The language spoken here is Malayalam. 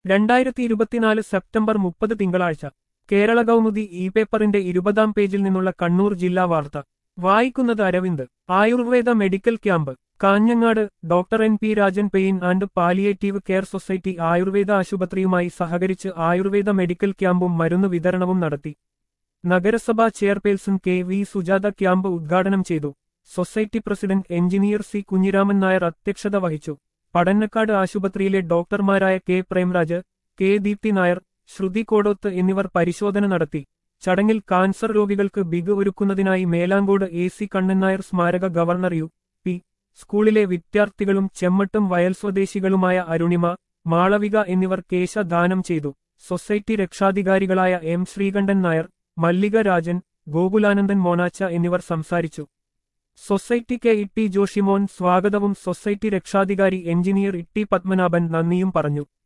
രണ്ടായിരത്തി ഇരുപത്തിനാല് സെപ്റ്റംബർ മുപ്പത് തിങ്കളാഴ്ച കേരള കൗമുദി ഇ പേപ്പറിന്റെ ഇരുപതാം പേജിൽ നിന്നുള്ള കണ്ണൂർ ജില്ലാ വാർത്ത വായിക്കുന്നത് Aravind Ayurveda medical camp Kanhangad doctor N P Rajan pain and palliative care society Ayurveda ആശുപത്രിയുമായി സഹകരിച്ച് ആയുർവേദ മെഡിക്കൽ ക്യാമ്പും മരുന്ന് വിതരണവും നടത്തി നഗരസഭാ chairperson K V Sujatha camp ഉദ്ഘാടനം ചെയ്തു society president engineer C Kunhiraman Nair അധ്യക്ഷത വഹിച്ചു പടന്നക്കാട് ആശുപത്രിയിലെ ഡോക്ടർമാരായ കെ പ്രേംരാജ് കെ ദീപ്തി നായർ ശ്രുതി കോടോത്ത് എന്നിവർ പരിശോധന നടത്തി ചടങ്ങിൽ കാൻസർ രോഗികൾക്ക് ബിഗ് ഒരുക്കുന്നതിനായി മേലാങ്കോട് എ സി കണ്ണൻ നായർ സ്മാരക ഗവർണർ യു പി സ്കൂളിലെ വിദ്യാർത്ഥികളും ചെമ്മട്ടും വയൽ സ്വദേശികളുമായ അരുണിമ മാളവിക എന്നിവർ കേശ ദാനം ചെയ്തു സൊസൈറ്റി രക്ഷാധികാരികളായ എം ശ്രീകണ്ഠൻ നായർ മല്ലിക രാജൻ ഗോകുലാനന്ദൻ മോനാച്ച എന്നിവർ സംസാരിച്ചു society K E T Joshimon സ്വാഗതവും സൊസൈറ്റി രക്ഷാധികാരി എഞ്ചിനീയർ ഇ ടി പത്മനാഭൻ നന്ദിയും പറഞ്ഞു